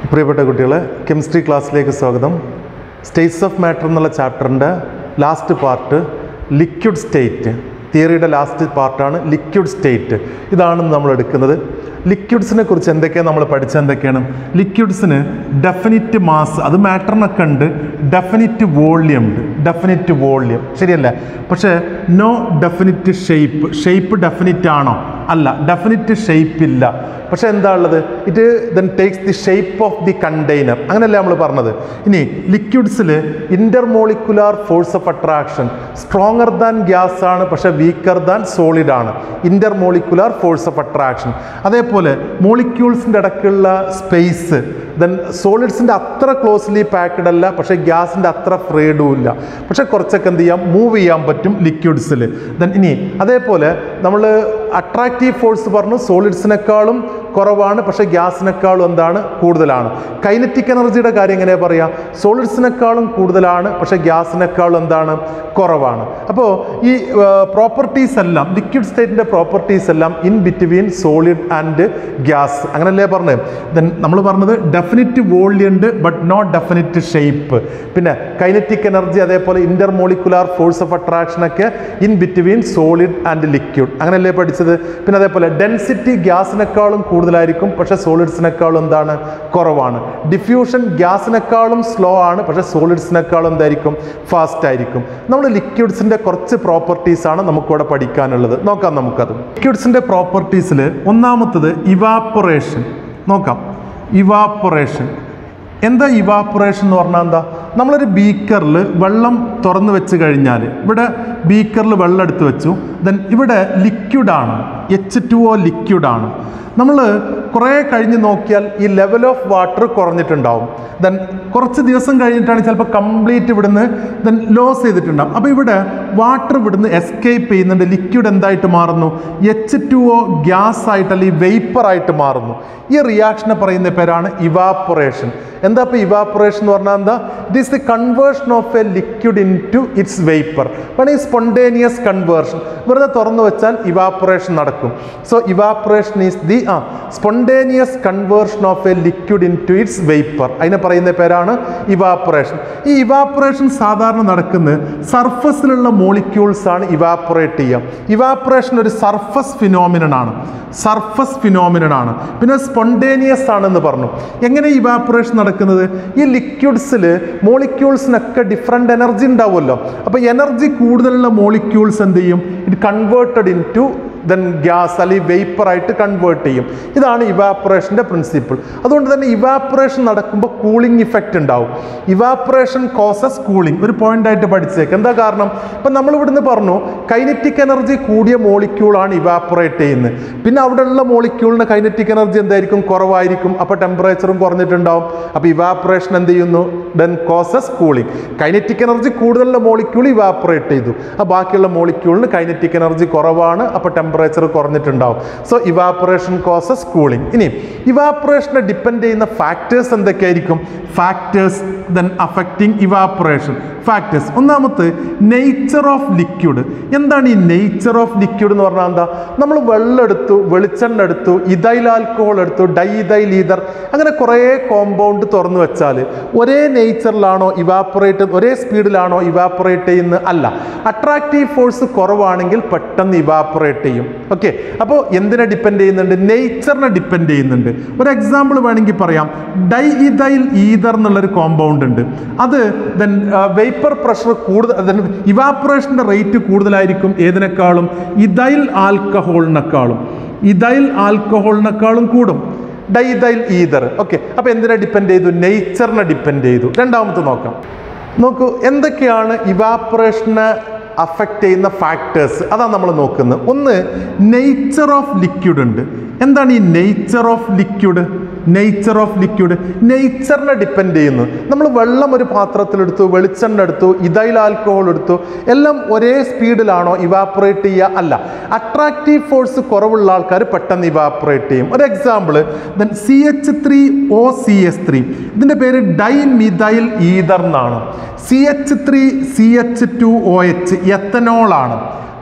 പ്രിയപ്പെട്ട കുട്ടികളെ കെമിസ്ട്രി ക്ലാസ്സിലേക്ക് സ്വാഗതം സ്റ്റേറ്റ്സ് ഓഫ് മാറ്റർ എന്നുള്ള ചാപ്റ്ററിൻ്റെ ലാസ്റ്റ് പാർട്ട് ലിക്വിഡ് സ്റ്റേറ്റ് തിയറിയുടെ ലാസ്റ്റ് പാർട്ടാണ് ലിക്വിഡ് സ്റ്റേറ്റ് ഇതാണ് നമ്മൾ എടുക്കുന്നത് ലിക്വിഡ്സിനെ കുറിച്ച് എന്തൊക്കെയാണ് നമ്മൾ പഠിച്ചത് എന്തൊക്കെയാണ് ലിക്വിഡ്സിന് ഡെഫിനിറ്റ് മാസ് അത് മാറ്ററിനൊക്കെ ഉണ്ട് ഡെഫിനിറ്റ് വോള്യം ഉണ്ട് ഡെഫിനിറ്റ് വോള്യം ശരിയല്ലേ പക്ഷേ no definite shape shape definite ആണോ അല്ല ഡെഫിനിറ്റ് ഷേപ്പ് ഇല്ല പക്ഷെ എന്താ ഉള്ളത് it then takes the shape of the container അങ്ങനെയല്ലേ നമ്മൾ പറഞ്ഞത് ഇനി ലിക്വിഡ്സിൽ intermolecular force of attraction stronger than gas ആണ് പക്ഷെ വീക്കർ ദാൻ സോളിഡ് ആണ് ഇന്റർമോളിക്കുലാർ ഫോഴ്സ് ഓഫ് അട്രാക്ഷൻ അതേപോലെ മോളിക്യൂൾസിൻ്റെ ഇടയ്ക്കുള്ള സ്പേസ് ദെൻ സോളിഡ്സിൻ്റെ അത്ര ക്ലോസ്ലി പാക്ഡ് അല്ല പക്ഷേ ഗ്യാസിൻ്റെ അത്ര ഫ്രീഡും ഇല്ല പക്ഷെ കുറച്ചൊക്കെ എന്ത് ചെയ്യാം മൂവ് ചെയ്യാൻ പറ്റും ലിക്വിഡ്സിൽ ദെൻ ഇനി അതേപോലെ നമ്മൾ അട്രാക്റ്റീവ് ഫോഴ്സ് പറഞ്ഞു സോളിഡ്സിനേക്കാളും കുറവാണ് പക്ഷേ ഗ്യാസിനേക്കാളും എന്താണ് കൂടുതലാണ് കൈനറ്റിക് എനർജിയുടെ കാര്യം എങ്ങനെയാ പറയുക സോളിഡ്സിനേക്കാളും കൂടുതലാണ് പക്ഷേ ഗ്യാസിനേക്കാളും എന്താണ് കുറവാണ് അപ്പോൾ ഈ പ്രോപ്പർട്ടീസ് എല്ലാം ലിക്വിഡ് സ്റ്റേറ്റിൻ്റെ പ്രോപ്പർട്ടീസ് എല്ലാം in between solid and gas അങ്ങനല്ലേ പറഞ്ഞത് ദെൻ നമ്മൾ പറഞ്ഞത് ഡെഫിനിറ്റ് വോള്യം ഉണ്ട് ബട്ട് നോട്ട് ഡെഫിനിറ്റ് ഷേപ്പ് പിന്നെ കൈനറ്റിക് എനർജി അതേപോലെ ഇന്റർമോളിക്കുലാർ ഫോഴ്സ് ഓഫ് അട്രാക്ഷൻ ഒക്കെ in between solid and liquid അങ്ങനെയല്ലേ പഠിച്ചത് പിന്നെ അതേപോലെ ഡെൻസിറ്റി ഗ്യാസിനേക്കാളും കൂടുതലായിരിക്കും പക്ഷേ സോളിഡ്സിനേക്കാളും എന്താണ് കുറവാണ് ഡിഫ്യൂഷൻ ഗ്യാസിനേക്കാളും സ്ലോ ആണ് പക്ഷേ സോളിഡ്സിനേക്കാളും എന്തായിരിക്കും ഫാസ്റ്റ് ആയിരിക്കും നമ്മൾ ലിക്വിഡ്സിൻ്റെ കുറച്ച് പ്രോപ്പർട്ടീസ് ആണ് നമുക്കിവിടെ പഠിക്കാനുള്ളത് നോക്കാം നമുക്കത് ലിക്വിഡ്സിൻ്റെ പ്രോപ്പർട്ടീസിൽ ഒന്നാമത്തത് ഇവാപ്പൊറേഷൻ നോക്കാം ഇവാപ്പൊറേഷൻ എന്താ ഇവാപ്പൊറേഷൻ എന്ന് പറഞ്ഞാൽ എന്താ നമ്മളൊരു ബീക്കറിൽ വെള്ളം തുറന്നു വെച്ച് കഴിഞ്ഞാൽ ഇവിടെ ബീക്കറിൽ വെള്ളം എടുത്ത് വെച്ചു ദെൻ ഇവിടെ ലിക്വിഡാണ് എച്ച് ടു ഒ ലിക്വിഡാണ് നമ്മൾ കുറേ കഴിഞ്ഞ് നോക്കിയാൽ ഈ ലെവൽ ഓഫ് വാട്ടർ കുറഞ്ഞിട്ടുണ്ടാവും ദെൻ കുറച്ച് ദിവസം കഴിഞ്ഞിട്ടാണ് ചിലപ്പോൾ കംപ്ലീറ്റ് ഇവിടുന്ന് ദെൻ ലോസ് ചെയ്തിട്ടുണ്ടാവും അപ്പോൾ ഇവിടെ വാട്ടർ ഇവിടുന്ന് എസ്കേപ്പ് ചെയ്യുന്നുണ്ട് ലിക്വിഡ് എന്തായിട്ട് മാറുന്നു എച്ച് ടു ഒ ഗ്യാസ് ആയിട്ട് അല്ലെങ്കിൽ വേപ്പർ ആയിട്ട് മാറുന്നു ഈ റിയാക്ഷനെ പറയുന്ന പേരാണ് ഇവാപ്പൊറേഷൻ എന്താ ഇപ്പോൾ ഇവാപ്പൊറേഷൻ എന്ന് പറഞ്ഞാൽ എന്താ it is the conversion of a liquid into its vapour വേണം ഈ സ്പോണ്ടേനിയസ് കൺവേർഷൻ വെറുതെ തുറന്നു വെച്ചാൽ ഇവാപ്പൊറേഷൻ നടക്കും സോ ഇവാപ്പൊറേഷൻ ഈസ് ദി ആ spontaneous conversion of a liquid into its vapour അതിനെ പറയുന്ന പേരാണ് ഇവാപ്പൊറേഷൻ ഈ ഇവാപ്പൊറേഷൻ സാധാരണ നടക്കുന്നത് സർഫസിലുള്ള മോളിക്യൂൾസ് ആണ് ഇവാപ്പൊറേറ്റ് ചെയ്യുക ഇവാപ്പൊറേഷൻ ഒരു സർഫസ് ഫിനോമിനൻ ആണ് സർഫസ് ഫിനോമിനൻ ആണ് പിന്നെ സ്പോണ്ടേനിയസ് ആണെന്ന് പറഞ്ഞു എങ്ങനെ ഇവാപ്പൊറേഷൻ നടക്കുന്നത് ഈ ലിക്വിഡ്സിൽ മോളിക്യൂൾസിനൊക്കെ ഡിഫറെൻ്റ് എനർജി ഉണ്ടാവുമല്ലോ അപ്പോൾ എനർജി കൂടുതലുള്ള മോളിക്യൂൾസ് എന്ത് ചെയ്യും it converted into then gas അല്ലെങ്കിൽ വേപ്പറായിട്ട് കൺവേർട്ട് ചെയ്യും ഇതാണ് ഇവാപ്പറേഷൻ്റെ പ്രിൻസിപ്പിൾ അതുകൊണ്ട് തന്നെ ഇവാപ്പറേഷൻ നടക്കുമ്പോൾ കൂളിംഗ് ഇഫക്റ്റ് ഉണ്ടാവും ഇവാപ്പറേഷൻ കോസസ് കൂളിംഗ് ഒരു പോയിന്റ് ആയിട്ട് പഠിച്ചേക്ക് എന്താ കാരണം ഇപ്പം നമ്മൾ ഇവിടുന്ന് പറഞ്ഞു കൈനറ്റിക് എനർജി കൂടിയ മോളിക്യൂളാണ് ഇവാപ്പറേറ്റ് ചെയ്യുന്നത് പിന്നെ അവിടെയുള്ള മോളിക്യൂളിന് കൈനറ്റിക് എനർജി എന്തായിരിക്കും കുറവായിരിക്കും അപ്പോൾ ടെമ്പറേച്ചറും കുറഞ്ഞിട്ടുണ്ടാവും അപ്പോൾ ഇവാപ്പറേഷൻ എന്ത് ചെയ്യുന്നു then causes cooling kinetic energy കൂടുതലുള്ള മോളിക്യൂൾ ഇവാപ്പറേറ്റ് ചെയ്തു ആ ബാക്കിയുള്ള മോളിക്യൂളിന് കൈനറ്റിക് എനർജി കുറവാണ് അപ്പോൾ ടെമ്പറേച്ചർ കുറഞ്ഞിട്ടുണ്ടാവും സോ ഇവാപ്പറേഷൻ കോസസ് കൂളിംഗ് ഇനി ഇവാപ്പറേഷനെ ഡിപ്പെൻഡ് ചെയ്യുന്ന ഫാക്ടേഴ്സ് എന്തൊക്കെയായിരിക്കും factors then affecting evaporation factors ഒന്നാമത്തെ നേച്ചർ ഓഫ് ലിക്വിഡ് എന്താണ് ഈ നേച്ചർ ഓഫ് ലിക്വിഡ് എന്ന് പറഞ്ഞാൽ എന്താ നമ്മൾ വെള്ളം എടുത്തു വെളിച്ചെണ്ണ എടുത്തു ഇതൈൽ ആൽക്കഹോൾ എടുത്തു ഡൈ ഇതൈൽ ഈതർ അങ്ങനെ കുറേ കോമ്പൗണ്ട് തുറന്നു വെച്ചാൽ ഒരേ നേച്ചറിലാണോ ഇവാപ്പറേറ്റ് ഒരേ സ്പീഡിലാണോ ഇവാപ്പറേറ്റ് ചെയ്യുന്നത് അല്ല അട്രാക്റ്റീവ് ഫോഴ്സ് കുറവാണെങ്കിൽ പെട്ടെന്ന് ഇവാപ്പറേറ്റ് ചെയ്യും ഓക്കെ അപ്പോൾ എന്തിനെ ഡിപ്പെൻഡ് ചെയ്യുന്നുണ്ട് നേച്ചറിനെ ഡിപ്പെൻഡ് ചെയ്യുന്നുണ്ട് ഒരു എക്സാമ്പിൾ വേണമെങ്കിൽ പറയാം ഡൈ ഇതൈൽ ഈതർ എന്നുള്ളൊരു കോമ്പൗണ്ട് ഉണ്ട് അത് ദെൻ വേപ്പർ പ്രഷർ കൂടുതൽ ഇവാപ്പറേഷൻ്റെ റേറ്റ് കൂടുതലായിരിക്കും ഏതിനേക്കാളും ഇതൈൽ ആൽക്കഹോളിനേക്കാളും ഇതൈൽ ആൽക്കഹോളിനേക്കാളും കൂടും ഡൈതൈൽ ഈതർ ഓക്കെ അപ്പോൾ എന്തിനെ ഡിപ്പെൻഡ് ചെയ്തു നേച്ചറിനെ ഡിപ്പെൻഡ് ചെയ്തു രണ്ടാമത്തെ നോക്കാം നോക്കൂ എന്തൊക്കെയാണ് ഇവാപ്പറേഷനെ അഫക്റ്റ് ചെയ്യുന്ന ഫാക്ടേഴ്സ് അതാണ് നമ്മൾ നോക്കുന്നത് ഒന്ന് നേച്ചർ ഓഫ് ലിക്വിഡ് ഉണ്ട് എന്താണ് ഈ nature of liquid nature of liquid നേച്ചറിനെ ഡിപ്പെൻഡ് ചെയ്യുന്നു നമ്മൾ വെള്ളം ഒരു പാത്രത്തിലെടുത്തു വെളിച്ചെണ്ണ എടുത്തു ഇതൈൽ ആൽക്കഹോൾ എടുത്തു എല്ലാം ഒരേ സ്പീഡിലാണോ ഇവാപ്പറേറ്റ് ചെയ്യുക അല്ല അട്രാക്റ്റീവ് ഫോഴ്സ് കുറവുള്ള ആൾക്കാർ പെട്ടെന്ന് ഇവാപ്പറേറ്റ് ചെയ്യും ഒരു example then C H three O C S three ഇതിൻ്റെ പേര് ഡൈമിതൈൽ ഈതർ എന്നാണ് സി H three C H two O എച്ച് എത്തനോളാണ് ദെൻ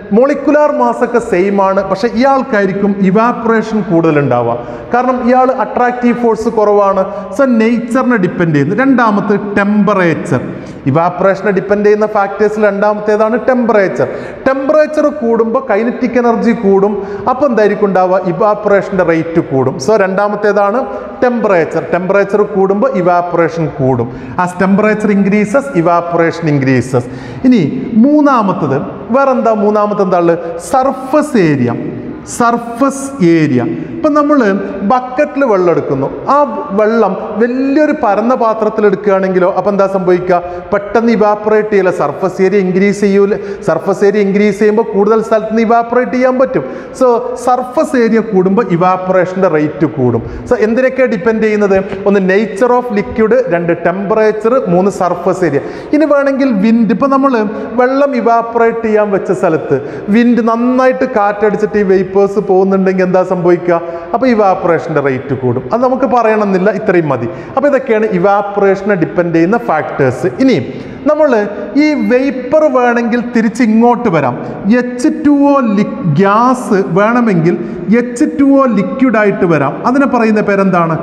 മോളിക്കുലാർ മാസ് ഒക്കെ സെയിം ആണ് പക്ഷെ ഇയാൾക്കായിരിക്കും ഇവാപ്പറേഷൻ കൂടുതൽ ഉണ്ടാവുക കാരണം ഇയാൾ അട്രാക്റ്റീവ് ഫോഴ്സ് കുറവാണ് സോ നേച്ചറിനെ ഡിപ്പെൻഡ് ചെയ്യുന്നു രണ്ടാമത്തെ ടെമ്പറേച്ചർ ഇവാപ്പറേഷനെ ഡിപ്പെൻഡ് ചെയ്യുന്ന ഫാക്ടേഴ്സിൽ രണ്ടാമത്തേതാണ് ടെമ്പറേച്ചർ ടെമ്പറേച്ചർ കൂടുമ്പോൾ കൈനറ്റിക് എനർജി കൂടും അപ്പോൾ എന്തായിരിക്കും ഉണ്ടാവുക ഇവാപ്പറേഷൻ്റെ റേറ്റ് കൂടും സോ രണ്ടാമത്തേതാണ് ടെമ്പറേച്ചർ ടെമ്പറേച്ചർ കൂടുമ്പോൾ ഇവാപ്പറേഷൻ കൂടും as temperature increases evaporation increases ഇനി മൂന്നാമത്തത് വേറെന്താ മൂന്നാമത്തെ എന്താ ഉള്ളത് സർഫസ് ഏരിയ സർഫസ് ഏരിയ ഇപ്പം നമ്മൾ ബക്കറ്റിൽ വെള്ളം എടുക്കുന്നു ആ വെള്ളം വലിയൊരു പരന്ന പാത്രത്തിൽ എടുക്കുകയാണെങ്കിലോ അപ്പം എന്താ സംഭവിക്കുക പെട്ടെന്ന് ഇവാപ്പറേറ്റ് ചെയ്യില്ല സർഫസ് ഏരിയ ഇൻക്രീസ് ചെയ്യൂല സർഫസ് ഏരിയ ഇൻക്രീസ് ചെയ്യുമ്പോൾ കൂടുതൽ സ്ഥലത്ത് നിന്ന് ഇവാപ്പറേറ്റ് ചെയ്യാൻ പറ്റും സോ സർഫസ് ഏരിയ കൂടുമ്പോൾ ഇവാപ്പറേഷൻ്റെ റേറ്റ് കൂടും സോ എന്തിനൊക്കെ ഡിപ്പെൻഡ് ചെയ്യുന്നത് ഒന്ന് നേച്ചർ ഓഫ് ലിക്വിഡ് രണ്ട് ടെമ്പറേച്ചർ മൂന്ന് സർഫസ് ഏരിയ ഇനി വേണമെങ്കിൽ വിൻഡ് ഇപ്പം നമ്മൾ വെള്ളം ഇവാപ്പറേറ്റ് ചെയ്യാൻ വെച്ച സ്ഥലത്ത് വിൻഡ് നന്നായിട്ട് കാറ്റടിച്ചിട്ട് ഈ വേപ്പേഴ്സ് പോകുന്നുണ്ടെങ്കിൽ എന്താ സംഭവിക്കുക അപ്പോൾ ഇവാപ്പറേഷൻ്റെ റേറ്റ് കൂടും അത് നമുക്ക് പറയണമെന്നില്ല ഇത്രയും മതി അപ്പോൾ ഇതൊക്കെയാണ് ഇവാപ്പറേഷനെ ഡിപ്പെൻഡ് ചെയ്യുന്ന ഫാക്ടേഴ്സ് ഇനി നമ്മൾ ഈ വേപ്പർ വേണമെങ്കിൽ തിരിച്ച് ഇങ്ങോട്ട് വരാം എച്ച് ടു ഒ ഗ്യാസ് വേണമെങ്കിൽ എച്ച് ടു ഒ ലിക്വിഡായിട്ട് വരാം അതിനെ പറയുന്ന പേരെന്താണ്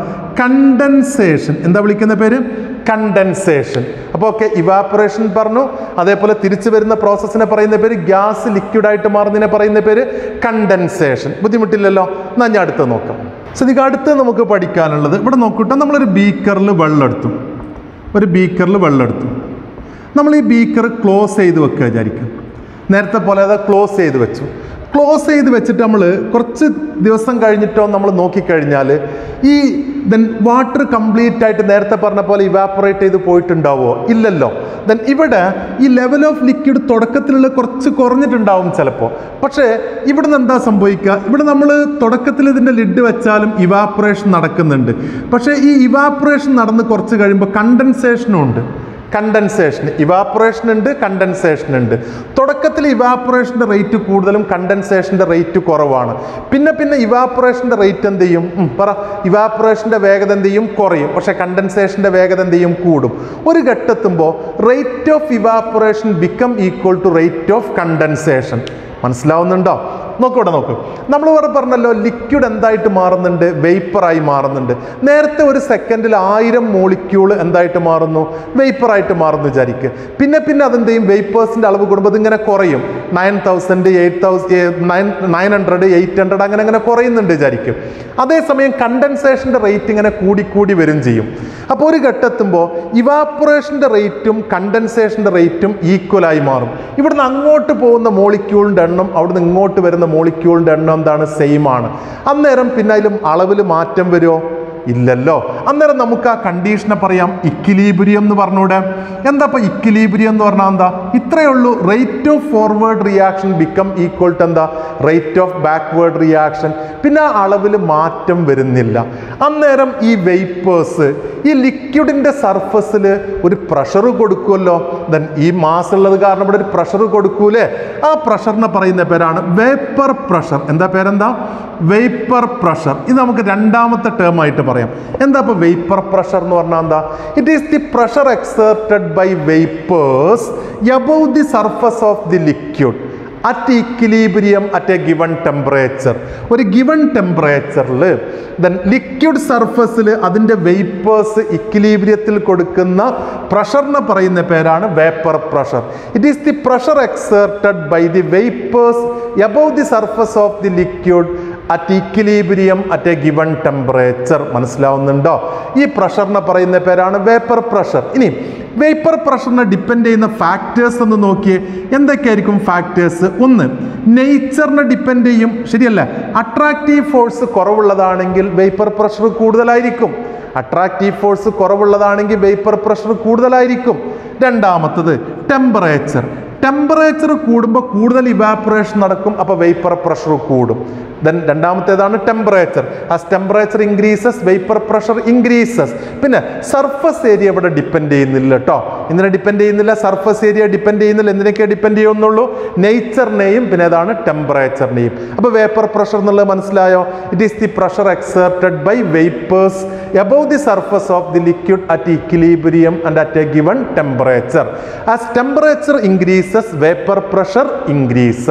കണ്ടൻസേഷൻ എന്താ വിളിക്കുന്ന പേര് കണ്ടൻസേഷൻ അപ്പോൾ ഓക്കെ ഇവാപ്പറേഷൻ പറഞ്ഞു അതേപോലെ തിരിച്ചു വരുന്ന പ്രോസസ്സിനെ പറയുന്ന പേര് ഗ്യാസ് ലിക്വിഡായിട്ട് മാറുന്നതിനെ പറയുന്ന പേര് കണ്ടൻസേഷൻ ബുദ്ധിമുട്ടില്ലല്ലോ എന്നാൽ ഞാൻ അടുത്ത് നോക്കാം ശ്രദ്ധിക്കുക അടുത്ത് നമുക്ക് പഠിക്കാനുള്ളത് ഇവിടെ നോക്കൂട്ടെ നമ്മളൊരു ബീക്കറിൽ വെള്ളം എടുത്തു ഒരു ബീക്കറിൽ വെള്ളം എടുത്തു നമ്മൾ ഈ ബീക്കർ ക്ലോസ് ചെയ്ത് വെക്കുക വിചാരിക്കും നേരത്തെ പോലെ അത് ക്ലോസ് ചെയ്ത് വെച്ചു ക്ലോസ് ചെയ്ത് വെച്ചിട്ട് നമ്മൾ കുറച്ച് ദിവസം കഴിഞ്ഞിട്ടോ നമ്മൾ നോക്കിക്കഴിഞ്ഞാൽ ഈ ദെൻ വാട്ടർ കംപ്ലീറ്റ് ആയിട്ട് നേരത്തെ പറഞ്ഞ പോലെ ഇവാപ്പറേറ്റ് ചെയ്ത് പോയിട്ടുണ്ടാവോ ഇല്ലല്ലോ ദെൻ ഇവിടെ ഈ ലെവൽ ഓഫ് ലിക്വിഡ് തുടക്കത്തിലുള്ള കുറച്ച് കുറഞ്ഞിട്ടുണ്ടാവും ചിലപ്പോൾ പക്ഷേ ഇവിടുന്ന് എന്താ സംഭവിക്കുക ഇവിടെ നമ്മൾ തുടക്കത്തിൽ ഇതിൻ്റെ ലിഡ് വെച്ചാലും ഇവാപ്പറേഷൻ നടക്കുന്നുണ്ട് പക്ഷേ ഈ ഇവാപ്പറേഷൻ നടന്ന് കുറച്ച് കഴിയുമ്പോൾ കണ്ടൻസേഷനും ഉണ്ട് കണ്ടൻസേഷൻ ഇവാപ്പറേഷൻ ഉണ്ട് കണ്ടൻസേഷൻ ഉണ്ട് തുടക്കത്തിൽ ഇവാപ്പറേഷൻ്റെ റേറ്റ് കൂടുതലും കണ്ടൻസേഷൻ്റെ റേറ്റ് കുറവാണ് പിന്നെ പിന്നെ ഇവാപ്പറേഷൻ്റെ റേറ്റ് എന്ത് ചെയ്യും ഉം, പറ ഇവാപ്പറേഷൻ്റെ വേഗത എന്ത് ചെയ്യും കുറയും പക്ഷേ കണ്ടൻസേഷൻ്റെ വേഗത എന്ത് ചെയ്യും കൂടും ഒരു ഘട്ടെത്തുമ്പോൾ rate of evaporation become equal to rate of condensation മനസ്സിലാവുന്നുണ്ടോ നോക്കൂടെ നോക്ക് നമ്മൾ ഇവിടെ പറഞ്ഞല്ലോ ലിക്വിഡ് എന്തായിട്ട് മാറുന്നുണ്ട് വേപ്പറായി മാറുന്നുണ്ട് നേരത്തെ ഒരു സെക്കൻഡിൽ ആയിരം മോളിക്യൂൾ എന്തായിട്ട് മാറുന്നു വേപ്പറായിട്ട് മാറുന്നു വിചാരിക്കുക പിന്നെ പിന്നെ അതെന്ത് ചെയ്യും വേപ്പേഴ്സിൻ്റെ അളവ് കൂടുമ്പോൾ ഇതിങ്ങനെ കുറയും nine thousand eight thousand nine nine hundred eight hundred അങ്ങനെ അങ്ങനെ കുറയുന്നുണ്ട് വിചാരിക്കും അതേസമയം കണ്ടൻസേഷൻ്റെ റേറ്റ് ഇങ്ങനെ കൂടി കൂടി വരും ചെയ്യും അപ്പോൾ ഒരു ഘട്ടെത്തുമ്പോൾ ഇവാപ്പറേഷൻ്റെ റേറ്റും കണ്ടൻസേഷൻ്റെ റേറ്റും ഈക്വലായി മാറും ഇവിടുന്ന് അങ്ങോട്ട് പോകുന്ന മോളിക്യൂളിൻ്റെ എണ്ണം അവിടുന്ന് ഇങ്ങോട്ട് വരുന്ന മോളിക്യൂളിൻ്റെ എണ്ണം എന്താണ് സെയിം ആണ് അന്നേരം പിന്നെ അതിലും അളവിൽ മാറ്റം വരുമോ ഇല്ലല്ലോ അന്നേരം നമുക്ക് ആ കണ്ടീഷനെ പറയാം ഇക്വിലീബ്രിയം എന്ന് പറഞ്ഞൂടെ എന്താ ഇപ്പൊ ഇക്വിലീബ്രിയം എന്ന് പറഞ്ഞാൽ എന്താ ഇത്രയേ ഉള്ളൂ rate of forward reaction become equal to എന്താ റേറ്റ് ഓഫ് ബാക്ക്വേർഡ് റിയാക്ഷൻ പിന്നെ ആ അളവിൽ മാറ്റം വരുന്നില്ല അന്നേരം ഈ വെയ്പ്പേഴ്സ് ഈ ലിക്വിഡിന്റെ സർഫസിൽ ഒരു പ്രഷർ കൊടുക്കുമല്ലോ ദെൻ ഈ മാസ് ഉള്ളത് കാരണം ഇവിടെ ഒരു പ്രഷർ കൊടുക്കൂലേ ആ പ്രഷറിനെ പറയുന്ന പേരാണ് വേപ്പർ പ്രഷർ എന്താ പേരെന്താ വേപ്പർ പ്രഷർ ഇത് നമുക്ക് രണ്ടാമത്തെ ടേം ആയിട്ട് പറയാം എന്താ ഇപ്പൊ വേപ്പർ പ്രഷർ എന്ന് പറഞ്ഞാൽ എന്താ it is the pressure exerted by vapours above the surface of the liquid at equilibrium at a given temperature ഒരു ഗിവൺ ടെമ്പറേച്ചറിൽ ദെൻ ലിക്വിഡ് സർഫസിൽ അതിൻ്റെ വേപ്പേഴ്സ് ഇക്വിലീബ്രിയത്തിൽ കൊടുക്കുന്ന പ്രഷറിനെ പറയുന്ന പേരാണ് vapour pressure it is the pressure exerted by the vapours above the surface of the liquid at equilibrium at a given temperature മനസ്സിലാവുന്നുണ്ടോ ഈ പ്രഷറിനെ പറയുന്ന പേരാണ് വേപ്പർ പ്രഷർ ഇനി വേപ്പർ പ്രഷറിനെ ഡിപ്പെൻഡ് ചെയ്യുന്ന ഫാക്ടേഴ്സ് എന്ന് നോക്കിയേ എന്തൊക്കെയായിരിക്കും ഫാക്ടേഴ്സ് ഒന്ന് നേച്ചറിനെ ഡിപ്പെൻഡ് ചെയ്യും ശരിയല്ലേ അട്രാക്റ്റീവ് ഫോഴ്സ് കുറവുള്ളതാണെങ്കിൽ വേപ്പർ പ്രഷർ കൂടുതലായിരിക്കും അട്രാക്റ്റീവ് ഫോഴ്സ് കുറവുള്ളതാണെങ്കിൽ വേപ്പർ പ്രഷർ കൂടുതലായിരിക്കും രണ്ടാമത്തത് ടെമ്പറേച്ചർ ടെമ്പറേച്ചർ കൂടുമ്പോൾ കൂടുതൽ ഇവാപ്പറേഷൻ നടക്കും അപ്പോൾ വേപ്പർ പ്രഷർ കൂടും ദെൻ രണ്ടാമത്തേതാണ് temperature as temperature increases vapour pressure increases പിന്നെ സർഫസ് ഏരിയ ഇവിടെ ഡിപ്പെൻഡ് ചെയ്യുന്നില്ല കേട്ടോ ഇതിനെ ഡിപ്പെൻഡ് ചെയ്യുന്നില്ല സർഫസ് ഏരിയ ഡിപ്പെൻഡ് ചെയ്യുന്നില്ല എന്തിനൊക്കെ ഡിപ്പെൻഡ് ചെയ്യുന്നുള്ളൂ നേച്ചറിനെയും പിന്നെ ഏതാണ് ടെമ്പറേച്ചറിനെയും അപ്പോൾ വേപ്പർ പ്രഷർ എന്നുള്ളത് മനസ്സിലായോ it is the pressure exerted by vapours above the surface of the liquid at equilibrium and at a given temperature. As temperature increases, vapor pressure increases.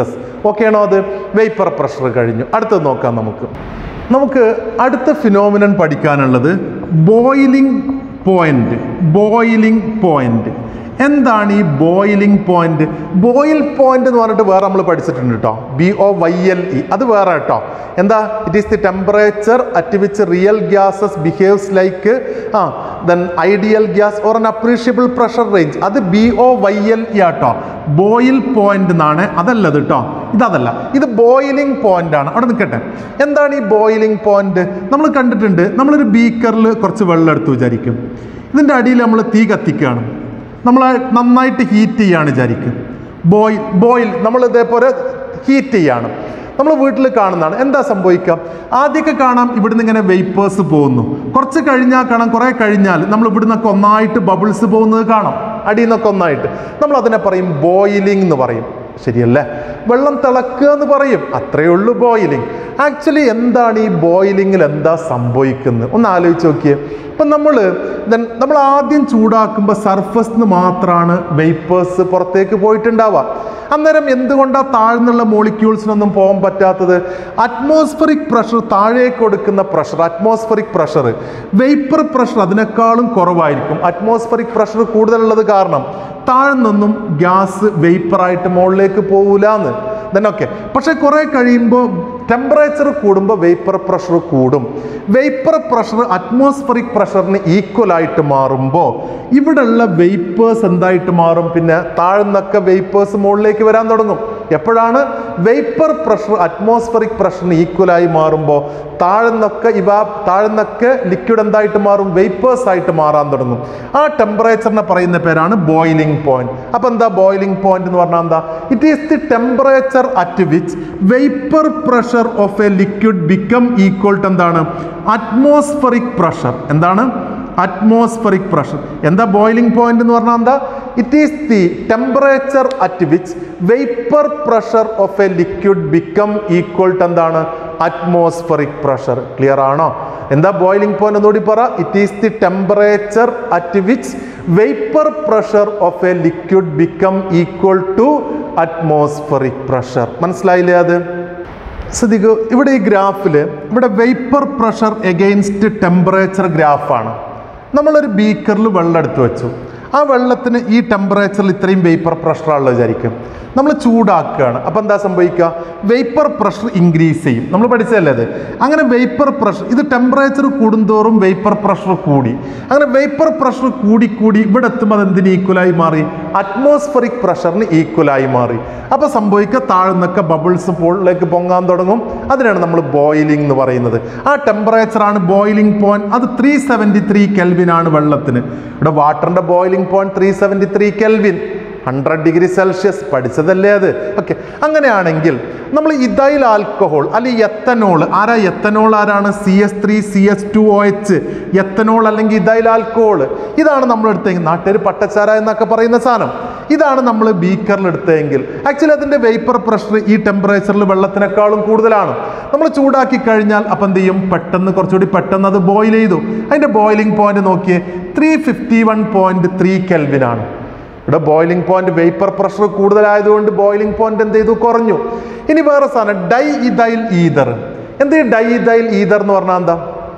Okay ആണോ അത് വേപ്പർ പ്രഷർ കഴിഞ്ഞു അടുത്തത് നോക്കാം നമുക്ക് നമുക്ക് അടുത്ത ഫിനോമിനൻ പഠിക്കാനുള്ളത് ബോയിലിംഗ് പോയിന്റ് ബോയിലിംഗ് പോയിന്റ് എന്താണ് ഈ ബോയിലിംഗ് പോയിന്റ് ബോയിൽ പോയിന്റ് എന്ന് പറഞ്ഞിട്ട് വേറെ നമ്മൾ പഠിച്ചിട്ടുണ്ട് കേട്ടോ B O Y L E അത് വേറെ കേട്ടോ എന്താ it is the temperature at which real gases behaves like ആ then ideal gas or an appreciable pressure range അത് B O Y L E ആട്ടോ ബോയിൽ പോയിന്റ് എന്നാണ് അതല്ലത് കേട്ടോ ഇതല്ല ഇത് ബോയിലിംഗ് പോയിന്റ് ആണ് അവിടെ നിൽക്കട്ടെ എന്താണ് ഈ ബോയിലിംഗ് പോയിന്റ് നമ്മൾ കണ്ടിട്ടുണ്ട് നമ്മളൊരു ബീക്കറിൽ കുറച്ച് വെള്ളം എടുത്ത് വിചാരിക്കും ഇതിൻ്റെ അടിയിൽ നമ്മൾ തീ കത്തിക്കുകയാണ് നമ്മൾ നന്നായിട്ട് ഹീറ്റ് ചെയ്യാണ് വിചാരിക്കും ബോയിൽ ബോയിൽ നമ്മൾ ഇതേപോലെ ഹീറ്റ് ചെയ്യാണ് നമ്മൾ വീട്ടിൽ കാണുന്നതാണ് എന്താ സംഭവിക്കുക ആദ്യമൊക്കെ കാണാം ഇവിടുന്ന് ഇങ്ങനെ വെയ്പ്പേഴ്സ് പോകുന്നു കുറച്ച് കഴിഞ്ഞാൽ കാണാം കുറേ കഴിഞ്ഞാൽ നമ്മൾ ഇവിടുന്നൊക്കെ ഒന്നായിട്ട് ബബിൾസ് പോകുന്നത് കാണാം അടിയിൽ നിന്നൊക്കെ ഒന്നായിട്ട് നമ്മൾ അതിനെ പറയും ബോയിലിംഗ് എന്ന് പറയും ശരിയല്ലേ വെള്ളം തിളക്കുക എന്ന് പറയും അത്രയേ ഉള്ളൂ ബോയിലിംഗ് ആക്ച്വലി എന്താണ് ഈ ബോയിലിങ്ങിൽ എന്താ സംഭവിക്കുന്നത് ഒന്ന് ആലോചിച്ച് നോക്കിയേ ഇപ്പം നമ്മൾ നമ്മൾ ആദ്യം ചൂടാക്കുമ്പോൾ സർഫസ് നിന്ന് മാത്രമാണ് വെയ്പ്പേഴ്സ് പുറത്തേക്ക് പോയിട്ടുണ്ടാവുക അന്നേരം എന്തുകൊണ്ടാണ് താഴ്ന്നുള്ള മോളിക്യൂൾസിനൊന്നും പോകാൻ പറ്റാത്തത് അറ്റ്മോസ്ഫറിക് പ്രഷർ താഴേക്ക് കൊടുക്കുന്ന pressure atmospheric pressure vapour pressure അതിനേക്കാളും കുറവായിരിക്കും അറ്റ്മോസ്ഫറിക് പ്രഷർ കൂടുതലുള്ളത് കാരണം താഴ്ന്നൊന്നും ഗ്യാസ് വെയ്പ്പറായിട്ട് മുകളിലേക്ക് പോകൂല എന്ന് ദെൻ ഓക്കെ പക്ഷെ കുറെ കഴിയുമ്പോൾ ടെമ്പറേച്ചർ കൂടുമ്പോൾ വേപ്പർ പ്രഷർ കൂടും വേപ്പർ പ്രഷർ അറ്റ്മോസ്ഫറിക് പ്രഷറിന് ഈക്വൽ ആയിട്ട് മാറുമ്പോൾ ഇവിടെയുള്ള വെയ്പ്പേഴ്സ് എന്തായിട്ട് മാറും പിന്നെ താഴ്ന്നൊക്കെ വെയ്പ്പേഴ്സ് മുകളിലേക്ക് വരാൻ തുടങ്ങും എപ്പോഴാണ് വേപ്പർ പ്രഷർ അറ്റ്മോസ്ഫറിക് പ്രഷറിന് ഈക്വലായി മാറുമ്പോൾ താഴ്ന്നൊക്കെ ഇവ താഴ്ന്നൊക്കെ ലിക്വിഡ് എന്തായിട്ട് മാറും വേപ്പേഴ്സ് ആയിട്ട് മാറാൻ തുടങ്ങും ആ ടെമ്പറേച്ചറിനെ പറയുന്ന പേരാണ് ബോയിലിംഗ് പോയിന്റ് അപ്പൊ എന്താ ബോയിലിംഗ് പോയിന്റ് എന്ന് പറഞ്ഞാൽ എന്താ it is the temperature at which vapour pressure of a liquid become equal to എന്താണ് അറ്റ്മോസ്ഫറിക് പ്രഷർ എന്താണ് അറ്റ്മോസ്ഫറിക് പ്രഷർ എന്താ ബോയിലിംഗ് പോയിന്റ് എന്ന് പറഞ്ഞാൽ എന്താ it is the temperature at which vapour pressure of a liquid become equal to എന്താണ് atmospheric pressure clear ആണോ എന്താ boiling point ഒന്നുകൂടി പറ it is the temperature at which vapour pressure of a liquid become equal to atmospheric pressure മനസ്സിലായില്ലേ അത് ശ്രദ്ധിക്കൂ ഇവിടെ ഈ ഗ്രാഫിൽ ഇവിടെ വേപ്പർ പ്രഷർ എഗെയിൻസ്റ്റ് ടെമ്പറേച്ചർ ഗ്രാഫാണ് നമ്മളൊരു ബീക്കറിൽ വെള്ളം എടുത്ത് വെച്ചു ആ വെള്ളത്തിന് ഈ ടെമ്പറേച്ചറിൽ ഇത്രയും വേപ്പർ പ്രഷറാണുള്ളത് വിചാരിക്കും നമ്മൾ ചൂടാക്കുകയാണ് അപ്പം എന്താ സംഭവിക്കുക വേപ്പർ പ്രഷർ ഇൻക്രീസ് ചെയ്യും നമ്മൾ പഠിച്ചതല്ലേ അത് അങ്ങനെ വേപ്പർ പ്രഷർ ഇത് ടെമ്പറേച്ചർ കൂടുന്തോറും വേപ്പർ പ്രഷർ കൂടി അങ്ങനെ വേപ്പർ പ്രഷർ കൂടി കൂടി ഇവിടെ എത്തുമ്പോൾ അത് എന്തിന് ഈക്വലായി മാറി അറ്റ്മോസ്ഫറിക് പ്രഷറിന് ഈക്വലായി മാറി അപ്പോൾ സംഭവിക്കുക താഴ്ന്നൊക്കെ ബബിൾസ് പോളിലേക്ക് പൊങ്ങാൻ തുടങ്ങും അതിനാണ് നമ്മൾ ബോയിലിംഗ് എന്ന് പറയുന്നത് ആ ടെമ്പറേച്ചറാണ് ബോയിലിംഗ് പോയിന്റ് അത് ത്രീ സെവൻറ്റി ത്രീ കെൽവിനാണ് വെള്ളത്തിന് ഇവിടെ വാട്ടറിൻ്റെ boiling point three seventy three kelvin hundred degree Celsius പഠിച്ചതല്ലേ അത് ഓക്കെ അങ്ങനെയാണെങ്കിൽ നമ്മൾ ഇതൈൽ ആൽക്കഹോൾ അല്ലെങ്കിൽ എത്തനോൾ ആരാ എത്തനോൾ ആരാണ് C S three C S two O H ethanol അല്ലെങ്കിൽ ഇതൈൽ ആൽക്കഹോൾ ഇതാണ് നമ്മൾ എടുത്തെങ്കിൽ നാട്ടുകാർ പട്ടച്ചാര എന്നൊക്കെ പറയുന്ന സാധനം ഇതാണ് നമ്മൾ ബീക്കറിൽ എടുത്തതെങ്കിൽ ആക്ച്വലി അതിൻ്റെ വേപ്പർ പ്രഷർ ഈ ടെമ്പറേച്ചറിൽ വെള്ളത്തിനേക്കാളും കൂടുതലാണ് നമ്മൾ ചൂടാക്കി കഴിഞ്ഞാൽ അപ്പം എന്ത് ചെയ്യും പെട്ടെന്ന് കുറച്ചുകൂടി പെട്ടെന്ന് അത് ബോയിൽ ചെയ്തു അതിൻ്റെ ബോയിലിംഗ് പോയിന്റ് നോക്കിയേ three fifty one point three കെൽവിനാണ് ഇവിടെ ബോയിലിംഗ് പോയിന്റ് വേപ്പർ പ്രഷർ കൂടുതലായതുകൊണ്ട് ബോയിലിംഗ് പോയിന്റ് എന്ത് ചെയ്തു കുറഞ്ഞു ഇനി വേറെ സാധനം ഡൈ ഇതൈൽ ഈതർ എന്ത് ഡൈ ഇതൈൽ ഈതർ എന്ന് പറഞ്ഞാൽ എന്താ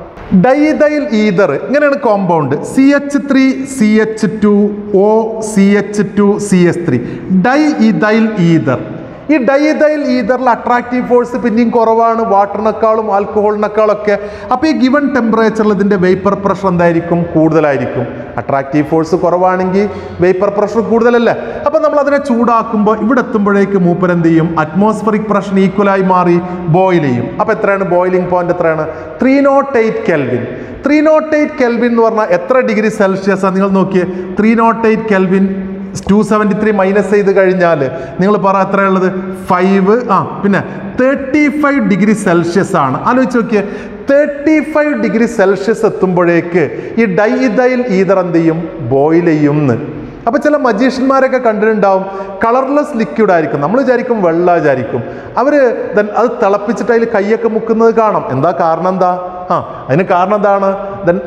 ഡൈതൈൽ ഈതർ ഇങ്ങനെയാണ് compound C H three C H two O C H two C H three di ഇതൈൽ ether ഈ ഡൈതൈൽ ഈതറിൽ അട്രാക്റ്റീവ് ഫോഴ്സ് പിന്നെയും കുറവാണ് വാട്ടറിനേക്കാളും ആൽക്കഹോളിനേക്കാളും ഒക്കെ അപ്പോൾ ഈ ഗിവൺ ടെമ്പറേച്ചറിൽ ഇതിൻ്റെ വേപ്പർ പ്രഷർ എന്തായിരിക്കും കൂടുതലായിരിക്കും അട്രാക്റ്റീവ് ഫോഴ്സ് കുറവാണെങ്കിൽ വേപ്പർ പ്രഷർ കൂടുതലല്ലേ അപ്പോൾ നമ്മൾ അതിനെ ചൂടാക്കുമ്പോൾ ഇവിടെ എത്തുമ്പോഴേക്ക് മൂപ്പർ എന്ത് ചെയ്യും അറ്റ്മോസ്ഫറിക് പ്രഷർ ഈക്വലായി മാറി ബോയിൽ ചെയ്യും അപ്പോൾ എത്രയാണ് ബോയിലിംഗ് പോയിന്റ് എത്രയാണ് three nought eight kelvin three nought eight kelvin എന്ന് പറഞ്ഞാൽ എത്ര ഡിഗ്രി സെൽഷ്യസ് നിങ്ങൾ നോക്കിയേ three nought eight kelvin two seventy three minus ചെയ്ത് കഴിഞ്ഞാൽ നിങ്ങൾ പറ എത്രയുള്ളത് ഫൈവ് ആ പിന്നെ തേർട്ടി ഫൈവ് ഡിഗ്രി സെൽഷ്യസ് ആണ് ആലോചിച്ച് നോക്കിയേ തേർട്ടി ഫൈവ് ഡിഗ്രി സെൽഷ്യസ് എത്തുമ്പോഴേക്ക് ഈ ഡൈതൈൽ ഈതർ എന്ത് ചെയ്യും ബോയിൽ ചെയ്യും എന്ന് അപ്പൊ ചില മജീഷ്യന്മാരൊക്കെ കണ്ടിട്ടുണ്ടാവും കളർലെസ് ലിക്വിഡ് ആയിരിക്കും നമ്മൾ വിചാരിക്കും വെള്ള വിചാരിക്കും അവര് then അത് തിളപ്പിച്ചിട്ട് അതിൽ കൈയൊക്കെ മുക്കുന്നത് കാണാം എന്താ കാരണം എന്താ ആ അതിന് കാരണം എന്താണ് ദെൻ അത്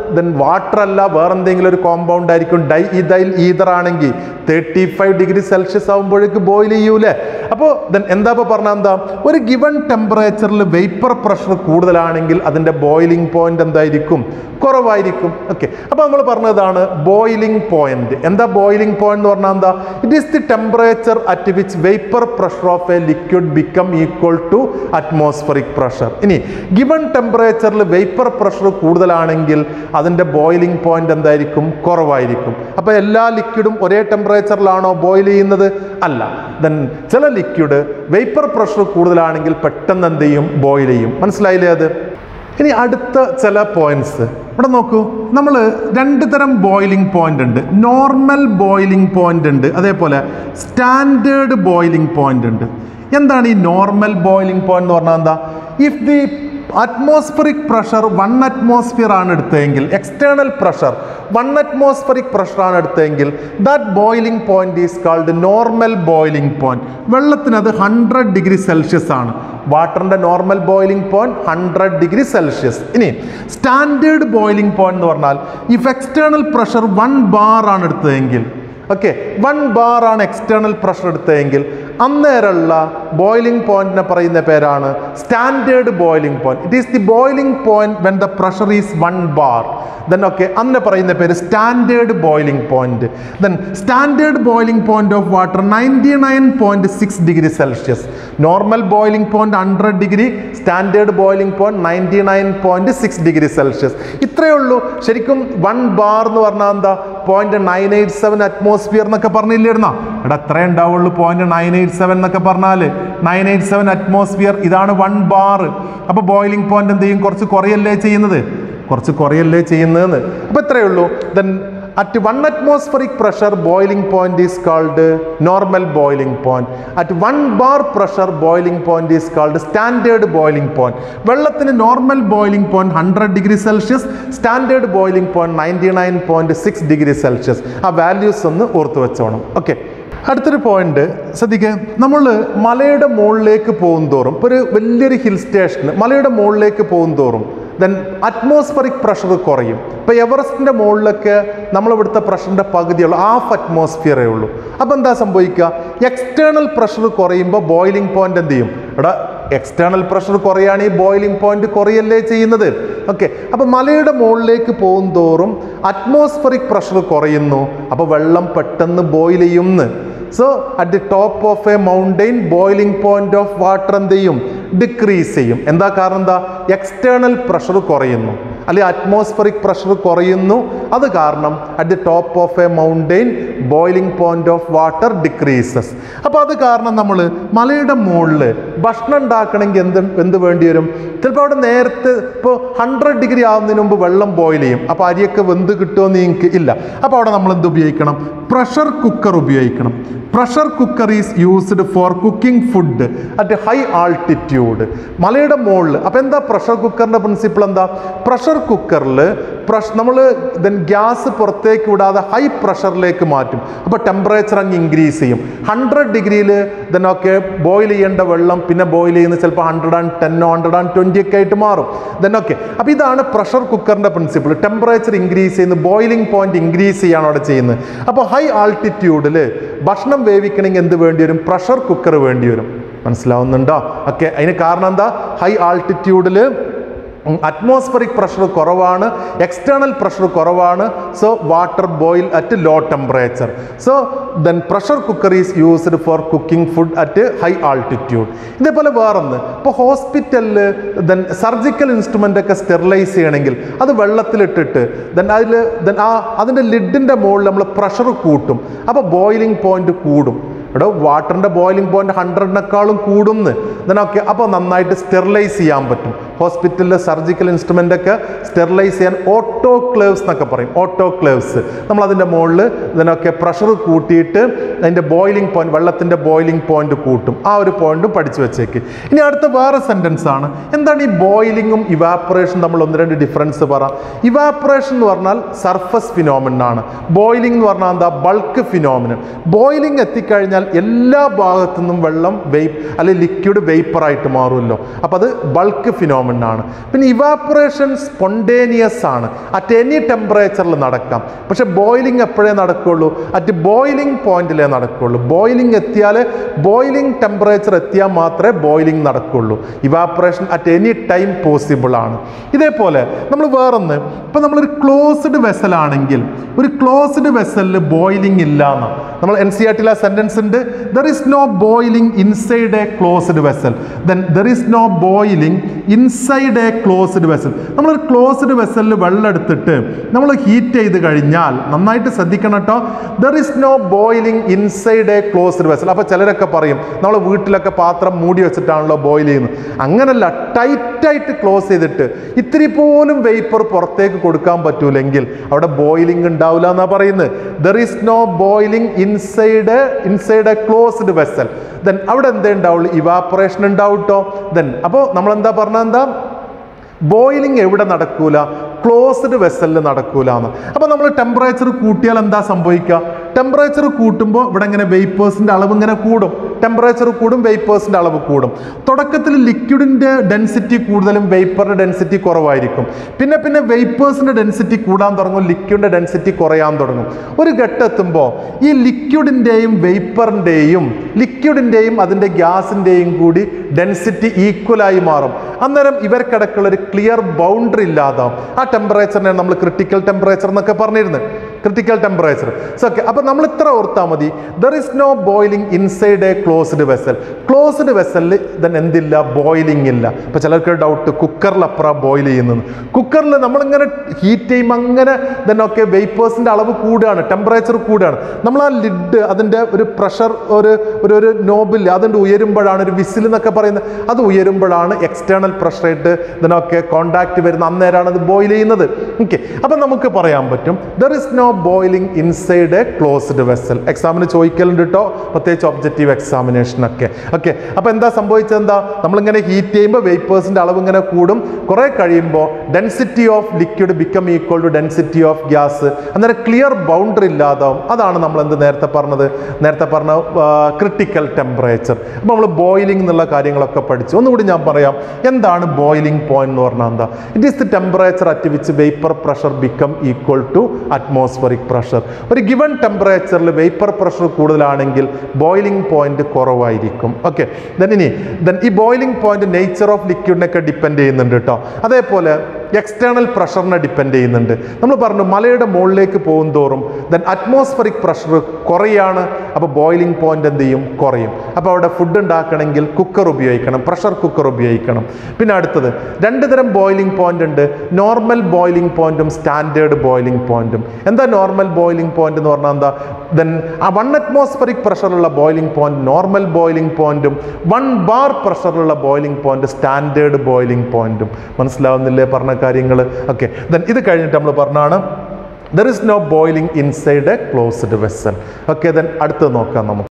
ദെൻ വാട്ടർ അല്ല വേറെ എന്തെങ്കിലും ഒരു കോമ്പൗണ്ട് ആയിരിക്കും ഡൈ ഇതൈൽ ഈതർ ആണെങ്കിൽ തേർട്ടി ഫൈവ് ഡിഗ്രി സെൽഷ്യസ് ആകുമ്പോഴേക്ക് ബോയിൽ ചെയ്യൂലേ അപ്പോൾ ദെൻ എന്താ ഇപ്പോൾ പറഞ്ഞാൽ എന്താ ഒരു ഗിവൺ ടെമ്പറേച്ചറിൽ വേപ്പർ പ്രഷർ കൂടുതലാണെങ്കിൽ അതിൻ്റെ ബോയിലിംഗ് പോയിന്റ് എന്തായിരിക്കും കുറവായിരിക്കും ഓക്കെ അപ്പോൾ നമ്മൾ പറഞ്ഞതാണ് ബോയിലിംഗ് പോയിന്റ് എന്താ ബോയിലിംഗ് പോയിന്റ് എന്ന് പറഞ്ഞാൽ എന്താ it is the temperature at which vapour pressure of a liquid become equal to atmospheric pressure ഇനി ഗിവൺ ടെമ്പറേച്ചറിൽ വേപ്പർ പ്രഷർ കൂടുതലാണെങ്കിൽ അതിൻ്റെ ബോയിലിംഗ് പോയിന്റ് എന്തായിരിക്കും കുറവായിരിക്കും അപ്പോൾ എല്ലാ ലിക്വിഡും ഒരേ ടെമ്പറേച്ചറിലാണോ ബോയിൽ ചെയ്യുന്നത് അല്ല ദെൻ ചില ലിക്വിഡ് വേപ്പർ പ്രഷർ കൂടുതലാണെങ്കിൽ പെട്ടെന്ന് എന്ത് ചെയ്യും ബോയിൽ ചെയ്യും മനസ്സിലായില്ലേ അത് ഇനി അടുത്ത ചില പോയിന്റ്സ് ഇവിടെ നോക്കൂ നമ്മൾ രണ്ട് തരം ബോയിലിംഗ് പോയിന്റ് ഉണ്ട് നോർമൽ ബോയിലിംഗ് പോയിന്റ് ഉണ്ട് അതേപോലെ സ്റ്റാൻഡേർഡ് ബോയിലിംഗ് പോയിന്റ് ഉണ്ട് എന്താണ് ഈ നോർമൽ ബോയിലിംഗ് പോയിന്റ് എന്ന് പറഞ്ഞാൽ എന്താ if the atmospheric pressure one atmosphere ആണ് എടുത്തതെങ്കിൽ external pressure one atmospheric pressure ആണ് എടുത്തതെങ്കിൽ that boiling point is called normal boiling point വെള്ളത്തിന് അത് ഹൺഡ്രഡ് ഡിഗ്രി സെൽഷ്യസ് ആണ് വാട്ടറിന്റെ normal boiling point hundred degree Celsius ഇനി സ്റ്റാൻഡേർഡ് ബോയിലിംഗ് പോയിന്റ് എന്ന് പറഞ്ഞാൽ if external pressure one bar ആണ് എടുത്തതെങ്കിൽ ഓക്കെ വൺ ബാർ ആണ് എക്സ്റ്റേണൽ പ്രഷർ എടുത്തതെങ്കിൽ അന്നേരമുള്ള ബോയിലിംഗ് പോയിന്റിനെ പറയുന്ന പേരാണ് standard boiling point it is the boiling point when the pressure is one bar then okay അന്ന് പറയുന്ന പേര് standard boiling point then standard boiling point of water ninety nine point six degree Celsius normal boiling point hundred degree standard boiling point ninety nine point six degree Celsius ഇത്രയേ ഉള്ളൂ ശരിക്കും one bar എന്ന് പറഞ്ഞാൽ എന്താ point nine eight seven atmosphere എന്നൊക്കെ പറഞ്ഞില്ലായിരുന്നോ എടാ എത്രേ ഉണ്ടാവുള്ളൂ പോയിന്റ് നയൻ എയ്റ്റ് സെവൻ എന്നൊക്കെ പറഞ്ഞാൽ നയൻ എയ്റ്റ് സെവൻ അറ്റ്മോസ്ഫിയർ ഇതാണ് വൺ ബാർ അപ്പോൾ ബോയിലിംഗ് പോയിന്റ് എന്ത് ചെയ്യും കുറച്ച് കുറയല്ലേ ചെയ്യുന്നത് കുറച്ച് കുറയല്ലേ ചെയ്യുന്നതെന്ന് അപ്പോൾ ഇത്രയേ ഉള്ളൂ then at one atmospheric pressure boiling point is called normal boiling point at one bar pressure boiling point is called standard boiling point വെള്ളത്തിന് normal boiling point hundred degree Celsius standard boiling point ninety nine point six degree Celsius ആ values ഒന്ന് ഓർത്ത് വെച്ചോണം okay അടുത്തൊരു point ശ്രദ്ധിക്കുക നമ്മൾ മലയുടെ മുകളിലേക്ക് പോകും തോറും ഇപ്പോൾ ഒരു വലിയൊരു ഹിൽ സ്റ്റേഷന് മലയുടെ മുകളിലേക്ക് പോകും തോറും ദെൻ അറ്റ്മോസ്ഫറിക് പ്രഷർ കുറയും ഇപ്പോൾ എവറസ്റ്റിൻ്റെ മുകളിലൊക്കെ നമ്മളിവിടുത്തെ പ്രഷറിൻ്റെ പകുതിയുള്ളൂ ഹാഫ് അറ്റ്മോസ്ഫിയറേ ഉള്ളൂ അപ്പോൾ എന്താ സംഭവിക്കുക എക്സ്റ്റേണൽ പ്രഷർ കുറയുമ്പോൾ ബോയിലിംഗ് പോയിന്റ് എന്ത് ചെയ്യും ഇവിടെ എക്സ്റ്റേണൽ പ്രഷർ കുറയുകയാണെങ്കിൽ ബോയിലിംഗ് പോയിന്റ് കുറയല്ലേ ചെയ്യുന്നത് ഓക്കെ അപ്പോൾ മലയുടെ മുകളിലേക്ക് പോകും തോറും അറ്റ്മോസ്ഫറിക് പ്രഷർ കുറയുന്നു അപ്പോൾ വെള്ളം പെട്ടെന്ന് ബോയിൽ ചെയ്യുമെന്ന് so at the top of a mountain boiling point of water എന്ത് ചെയ്യും ഡിക്രീസ് ചെയ്യും എന്താ കാരണം എന്താ എക്സ്റ്റേണൽ പ്രഷർ കുറയുന്നു അല്ലെങ്കിൽ അറ്റ്മോസ്ഫറിക് പ്രഷർ കുറയുന്നു അത് കാരണം at the top of a mountain boiling point of water decreases അപ്പോൾ അത് കാരണം നമ്മൾ മലയുടെ മുകളിൽ ഭക്ഷണം ഉണ്ടാക്കണമെങ്കിൽ എന്ത് എന്ത് വേണ്ടി വരും ചിലപ്പോൾ അവിടെ നേരത്തെ ഇപ്പോൾ ഹൺഡ്രഡ് ഡിഗ്രി ആവുന്നതിന് മുമ്പ് വെള്ളം ബോയിൽ ചെയ്യും അപ്പോൾ അരിയൊക്കെ വെന്ത് കിട്ടുമെന്ന് നിങ്ങൾക്ക് ഇല്ല അപ്പോൾ അവിടെ നമ്മൾ എന്ത് ഉപയോഗിക്കണം പ്രഷർ കുക്കർ ഉപയോഗിക്കണം pressure cooker is used for cooking food at high altitude മലയുടെ മുകളിൽ അപ്പോൾ എന്താ പ്രഷർ കുക്കറിൻ്റെ പ്രിൻസിപ്പിൾ എന്താ പ്രഷർ കുക്കറിൽ പ്രഷ് നമ്മൾ ദെൻ ഗ്യാസ് പുറത്തേക്ക് വിടാതെ ഹൈ പ്രഷറിലേക്ക് മാറ്റും അപ്പോൾ ടെമ്പറേച്ചർ അങ്ങ് ഇൻക്രീസ് ചെയ്യും ഹൺഡ്രഡ് ഡിഗ്രിയിൽ ദെൻ ഒക്കെ ബോയിൽ ചെയ്യേണ്ട വെള്ളം പിന്നെ ബോയിൽ ചെയ്യുന്നത് ചിലപ്പോൾ ഹൺഡ്രഡ് ആൻഡ് ടെന്നോ ഹൺഡ്രഡ് ആൻഡ് ട്വൻറ്റി ഒക്കെ ആയിട്ട് മാറും ദെൻ ഓക്കെ അപ്പോൾ ഇതാണ് പ്രഷർ കുക്കറിൻ്റെ പ്രിൻസിപ്പിൾ ടെമ്പറേച്ചർ ഇൻക്രീസ് ചെയ്യുന്നു ബോയിലിംഗ് പോയിന്റ് ഇൻക്രീസ് ചെയ്യാണ് അവിടെ ചെയ്യുന്നത് അപ്പോൾ ഹൈ ആൾട്ടിറ്റ്യൂഡിൽ ഭക്ഷണം വേവിക്കണമെങ്കിൽ എന്ത് വേണ്ടി വരും പ്രഷർ കുക്കർ വേണ്ടി വരും മനസ്സിലാവുന്നുണ്ടോ ഓക്കെ അതിന് കാരണം എന്താ ഹൈ ആൾട്ടിറ്റ്യൂഡിൽ അറ്റ്മോസ്ഫറിക് പ്രഷർ കുറവാണ് എക്സ്റ്റേണൽ പ്രഷർ കുറവാണ് so water boil at low temperature so then pressure cooker is used for cooking food at high altitude ഇതേപോലെ വേറൊന്ന് ഇപ്പോൾ ഹോസ്പിറ്റലിൽ ദെൻ സർജിക്കൽ ഇൻസ്ട്രുമെൻ്റ് ഒക്കെ സ്റ്റെറിലൈസ് ചെയ്യണമെങ്കിൽ അത് വെള്ളത്തിലിട്ടിട്ട് ദെൻ അതിൽ ദെൻ ആ അതിൻ്റെ ലിഡിൻ്റെ മുകളിൽ നമ്മൾ പ്രഷർ കൂട്ടും അപ്പോൾ ബോയിലിംഗ് പോയിന്റ് കൂടും ഇവിടെ വാട്ടറിൻ്റെ ബോയിലിംഗ് പോയിന്റ് ഹൺഡ്രഡിനേക്കാളും കൂടുന്ന് ഇതിനൊക്കെ അപ്പോൾ നന്നായിട്ട് സ്റ്റെറിലൈസ് ചെയ്യാൻ പറ്റും ഹോസ്പിറ്റലിലെ സർജിക്കൽ ഇൻസ്ട്രുമെൻ്റ് ഒക്കെ സ്റ്റെറിലൈസ് ചെയ്യാൻ ഓട്ടോ ക്ലേവ്സ് എന്നൊക്കെ പറയും ഓട്ടോ ക്ലേവ്സ് നമ്മൾ അതിൻ്റെ മുകളിൽ ഇതിനൊക്കെ പ്രഷർ കൂട്ടിയിട്ട് അതിൻ്റെ ബോയിലിംഗ് പോയിന്റ് വെള്ളത്തിൻ്റെ ബോയിലിംഗ് പോയിന്റ് കൂട്ടും ആ ഒരു പോയിന്റും പഠിച്ചു വെച്ചേക്ക് ഇനി അടുത്ത വേറെ സെൻറ്റൻസ് ആണ് എന്താണ് ഈ ബോയിലിങ്ങും ഇവാപ്പറേഷൻ നമ്മൾ ഒന്ന് രണ്ട് ഡിഫറൻസ് പറ ഇവാപ്പറേഷൻ എന്ന് പറഞ്ഞാൽ സർഫസ് ഫിനോമിനൻ ആണ് ബോയിലിംഗ് എന്ന് പറഞ്ഞാൽ എന്താ ബൾക്ക് ഫിനോമിനൻ ബോയിലിംഗ് എത്തിക്കഴിഞ്ഞാൽ എല്ലാ ഭാഗത്തു നിന്നും വെള്ളം വെയ്പ് അല്ലെങ്കിൽ ലിക്വിഡ് വേപ്പറായിട്ട് മാറുമല്ലോ അപ്പോൾ അത് ബൾക്ക് ഫിനോമിനൻ ആണ് പിന്നെ ഇവാപ്പറേഷൻ സ്പോണ്ടേനിയസ് ആണ് അറ്റ് എനി ടെമ്പറേച്ചറിൽ നടക്കാം പക്ഷെ ബോയിലിംഗ് എപ്പോഴേ നടക്കുള്ളൂ അറ്റ് ബോയിലിംഗ് പോയിന്റിലേ നടക്കുള്ളൂ ബോയിലിംഗ് എത്തിയാൽ ബോയിലിംഗ് ടെമ്പറേച്ചർ എത്തിയാൽ മാത്രമേ ബോയിലിംഗ് നടക്കുള്ളൂ evaporation at any time possible ആണ് ഇതേപോലെ നമ്മൾ വേറൊന്ന് ഇപ്പം നമ്മളൊരു ക്ലോസ്ഡ് വെസലാണെങ്കിൽ ഒരു ക്ലോസ്ഡ് വെസലിൽ ബോയിലിംഗ് ഇല്ല എന്ന് നമ്മൾ എൻ സി ആർ ടിയിലെ സെൻറ്റൻസ് ഉണ്ട് there is no boiling inside a closed vessel then there is no boiling inside a closed vessel നമ്മളൊരു ക്ലോസ്ഡ് വെസലിൽ വെള്ളം എടുത്തിട്ട് നമ്മൾ ഹീറ്റ് ചെയ്ത് കഴിഞ്ഞാൽ നന്നായിട്ട് ശ്രദ്ധിക്കണം കേട്ടോ there is no boiling inside a closed vessel അപ്പോൾ ചിലരൊക്കെ പറയും നമ്മൾ വീട്ടിലൊക്കെ പാത്രം മൂടി വെച്ചിട്ടാണല്ലോ ബോയിൽ ചെയ്യുന്നത് അങ്ങനല്ല ടൈറ്റായിട്ട് ക്ലോസ് ചെയ്തിട്ട് ഇത്തിരി പോലും വേപ്പർ പുറത്തേക്ക് കൊടുക്കാൻ പറ്റൂലെങ്കിൽ അവിടെ ബോയിലിംഗ് ഉണ്ടാവില്ല എന്നാണ് പറയുന്നത് there is no boiling inside inside a closed vessel then അവിടെ എന്തേ ഉണ്ടാവുള്ളൂ ഇവാപ്പറേഷൻ ഉണ്ടാവും കേട്ടോ ദെൻ അപ്പോൾ നമ്മൾ എന്താ പറഞ്ഞത് എന്താ ബോയിലിംഗ് എവിടെ നടക്കൂല ക്ലോസ്ഡ് വെസലിൽ നടക്കൂല എന്ന് അപ്പോൾ നമ്മൾ ടെമ്പറേച്ചർ കൂട്ടിയാൽ എന്താ സംഭവിക്കുക ടെമ്പറേച്ചർ കൂട്ടുമ്പോൾ ഇവിടെ ഇങ്ങനെ വേപ്പേഴ്സിൻ്റെ അളവ് ഇങ്ങനെ കൂടും ടെമ്പറേച്ചർ കൂടും വേപ്പേഴ്സിൻ്റെ അളവ് കൂടും തുടക്കത്തിൽ ലിക്വിഡിൻ്റെ ഡെൻസിറ്റി കൂടുതലും വേപ്പറിൻ്റെ ഡെൻസിറ്റി കുറവായിരിക്കും പിന്നെ പിന്നെ വേപ്പേഴ്സിൻ്റെ ഡെൻസിറ്റി കൂടാൻ തുടങ്ങും ലിക്വിഡിൻ്റെ ഡെൻസിറ്റി കുറയാൻ തുടങ്ങും ഒരു ഘട്ടം എത്തുമ്പോൾ ഈ ലിക്വിഡിൻ്റെയും വേപ്പറിൻ്റെയും ലിക്വിഡിൻ്റെയും അതിൻ്റെ ഗ്യാസിൻ്റെയും കൂടി ഡെൻസിറ്റി ഈക്വലായി മാറും അന്നേരം ഇവർക്കിടക്കുള്ള ഒരു ക്ലിയർ ബൗണ്ടറി ഇല്ലാതാവും ആ ടെമ്പറേച്ചറിനെ നമ്മൾ ക്രിട്ടിക്കൽ ടെമ്പറേച്ചർ എന്നൊക്കെ പറഞ്ഞിരുന്നു ക്രിട്ടിക്കൽ ടെമ്പറേച്ചർ സോ ഓക്കെ അപ്പോൾ നമ്മൾ ഇത്ര ഓർത്താൽ മതി there is no boiling inside a closed vessel closed വെസലിൽ ദൻ എന്തില്ല ബോയിലിംഗ് ഇല്ല ഇപ്പോൾ ചിലർക്ക് ഡൗട്ട് കുക്കറിൽ അപ്പുറം ബോയിൽ ചെയ്യുന്നത് കുക്കറിൽ നമ്മളിങ്ങനെ ഹീറ്റ് ചെയ്യുമ്പോൾ അങ്ങനെ then ഒക്കെ വേപ്പേഴ്സിൻ്റെ അളവ് കൂടുകയാണ് ടെമ്പറേച്ചർ കൂടുകയാണ് നമ്മൾ ആ ലിഡ് അതിൻ്റെ ഒരു പ്രഷർ ഒരു ഒരു ഒരു നോബില്ല അതിൻ്റെ ഉയരുമ്പോഴാണ് ഒരു വിസിൽ എന്നൊക്കെ പറയുന്നത് അത് ഉയരുമ്പോഴാണ് എക്സ്റ്റേണൽ പ്രഷറായിട്ട് ഇതിനൊക്കെ കോണ്ടാക്ട് വരുന്ന അന്നേരമാണ് അത് ബോയിൽ ചെയ്യുന്നത് ഓക്കെ അപ്പം നമുക്ക് പറയാൻ പറ്റും there is no boiling inside a closed vessel എക്സാമിന് ചോദിക്കലുണ്ട് കേട്ടോ പ്രത്യേകിച്ച് ഒബ്ജക്റ്റീവ് എക്സാമിനേഷനൊക്കെ ഓക്കെ അപ്പോൾ എന്താ സംഭവിച്ചത് എന്താ നമ്മളിങ്ങനെ ഹീറ്റ് ചെയ്യുമ്പോൾ വേപ്പേഴ്സിൻ്റെ അളവ് ഇങ്ങനെ കൂടും കുറേ കഴിയുമ്പോൾ density of liquid become equal to density of gas അന്നേരം ക്ലിയർ ബൗണ്ടറി ഇല്ലാതാവും അതാണ് നമ്മൾ എന്ത് നേരത്തെ പറഞ്ഞത് നേരത്തെ പറഞ്ഞ ക്രിട്ടിക്കൽ ടെമ്പറേച്ചർ അപ്പോൾ നമ്മൾ ബോയിലിംഗ് എന്നുള്ള കാര്യങ്ങളൊക്കെ പഠിച്ചു ഒന്നുകൂടി ഞാൻ പറയാം എന്താണ് ബോയിലിംഗ് പോയിന്റ് എന്ന് പറഞ്ഞാൽ എന്താ it is the temperature at which vapour pressure become equal to atmospheric pressure ഒരു ഗിവൺ ടെമ്പറേച്ചറിൽ വേപ്പർ പ്രഷർ കൂടുതലാണെങ്കിൽ ബോയിലിംഗ് പോയിന്റ് കുറവായിരിക്കും ഓക്കെ ദെൻ ഇനി ദെൻ ഈ ബോയിലിംഗ് പോയിന്റ് നേച്ചർ ഓഫ് ലിക്വിഡിനൊക്കെ ഡിപ്പെൻഡ് ചെയ്യുന്നുണ്ട് കേട്ടോ അതേപോലെ എക്സ്റ്റേണൽ പ്രഷറിനെ ഡിപ്പെൻഡ് ചെയ്യുന്നുണ്ട് നമ്മൾ പറഞ്ഞു മലയുടെ മുകളിലേക്ക് പോകും തോറും ദെൻ അറ്റ്മോസ്ഫറിക് പ്രഷർ കുറയാണ് അപ്പോൾ ബോയിലിംഗ് പോയിന്റ് എന്ത് ചെയ്യും കുറയും അപ്പോൾ അവിടെ ഫുഡ് ഉണ്ടാക്കണമെങ്കിൽ കുക്കർ ഉപയോഗിക്കണം പ്രഷർ കുക്കർ ഉപയോഗിക്കണം പിന്നെ അടുത്തത് രണ്ട് തരം ബോയിലിംഗ് പോയിന്റ് ഉണ്ട് നോർമൽ ബോയിലിംഗ് പോയിന്റും സ്റ്റാൻഡേർഡ് ബോയിലിംഗ് പോയിന്റും എന്താ നോർമൽ ബോയിലിംഗ് പോയിന്റ് എന്ന് പറഞ്ഞാൽ എന്താ ദെൻ ആ വൺ അറ്റ്മോസ്ഫറിക് പ്രഷറുള്ള ബോയിലിംഗ് പോയിന്റ് നോർമൽ ബോയിലിംഗ് പോയിന്റും വൺ ബാർ പ്രഷറുള്ള ബോയിലിംഗ് പോയിന്റ് സ്റ്റാൻഡേർഡ് ബോയിലിംഗ് പോയിന്റും മനസ്സിലാവുന്നില്ലേ പറഞ്ഞ കാര്യങ്ങൾ ഓക്കെ ദെൻ ഇത് കഴിഞ്ഞിട്ട് നമ്മൾ പറഞ്ഞാണ് there is no boiling inside a closed vessel okay then അടുത്ത് നോക്കാം നമുക്ക്